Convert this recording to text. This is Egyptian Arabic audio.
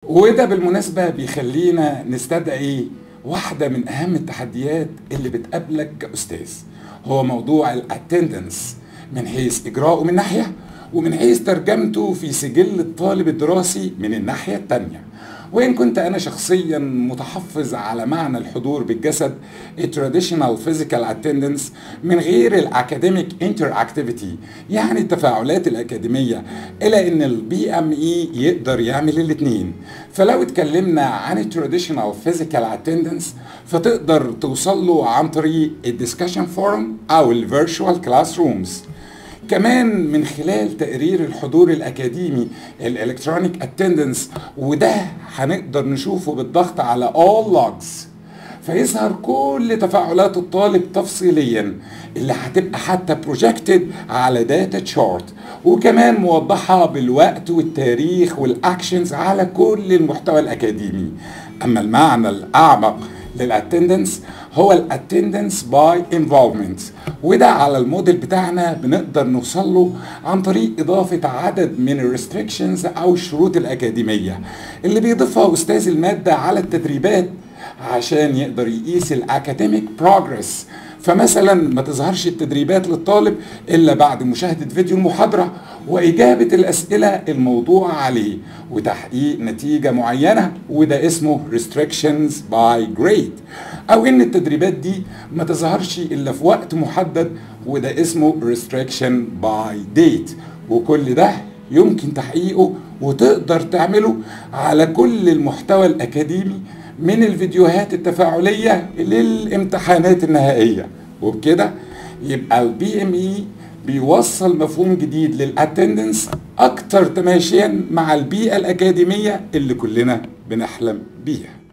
وده بالمناسبة بيخلينا نستدعي واحدة من أهم التحديات اللي بتقابلك كأستاذ هو موضوع الاتندنس من حيث إجراءه من ناحية ومن حيث ترجمته في سجل الطالب الدراسي من الناحية التانية وإن كنت أنا شخصيا متحفظ على معنى الحضور بالجسد traditional physical attendance من غير الأكاديميك interactivity يعني التفاعلات الأكاديمية إلى أن البي ام اي يقدر يعمل الاثنين فلو اتكلمنا عن traditional physical attendance فتقدر توصل له عن طريق الدiscussion forum أو الفيرتشوال كلاس رومز كمان من خلال تقرير الحضور الأكاديمي الإلكترونيك اتندنس وده هنقدر نشوفه بالضغط على all logs فيظهر كل تفاعلات الطالب تفصيليا اللي هتبقى حتى بروجكتد على داتا تشارت وكمان موضحة بالوقت والتاريخ والاكشنز على كل المحتوى الأكاديمي أما المعنى الأعمق للاتندنس هو الاتندنس باي انفولفمنت وده على الموديل بتاعنا بنقدر نوصل له عن طريق اضافه عدد من الريستريكشنز او الشروط الاكاديميه اللي بيضيفها استاذ الماده على التدريبات عشان يقدر يقيس الاكاديميك بروجرس فمثلا ما تظهرش التدريبات للطالب الا بعد مشاهده فيديو المحاضره واجابه الاسئله الموضوع عليه وتحقيق نتيجه معينه وده اسمه restrictions by grade او ان التدريبات دي ما تظهرش الا في وقت محدد وده اسمه restriction by date وكل ده يمكن تحقيقه وتقدر تعمله على كل المحتوى الاكاديمي من الفيديوهات التفاعليه للامتحانات النهائيه وبكده يبقى البي ام اي بيوصل مفهوم جديد للاتندنس اكتر تماشيا مع البيئه الاكاديميه اللي كلنا بنحلم بيها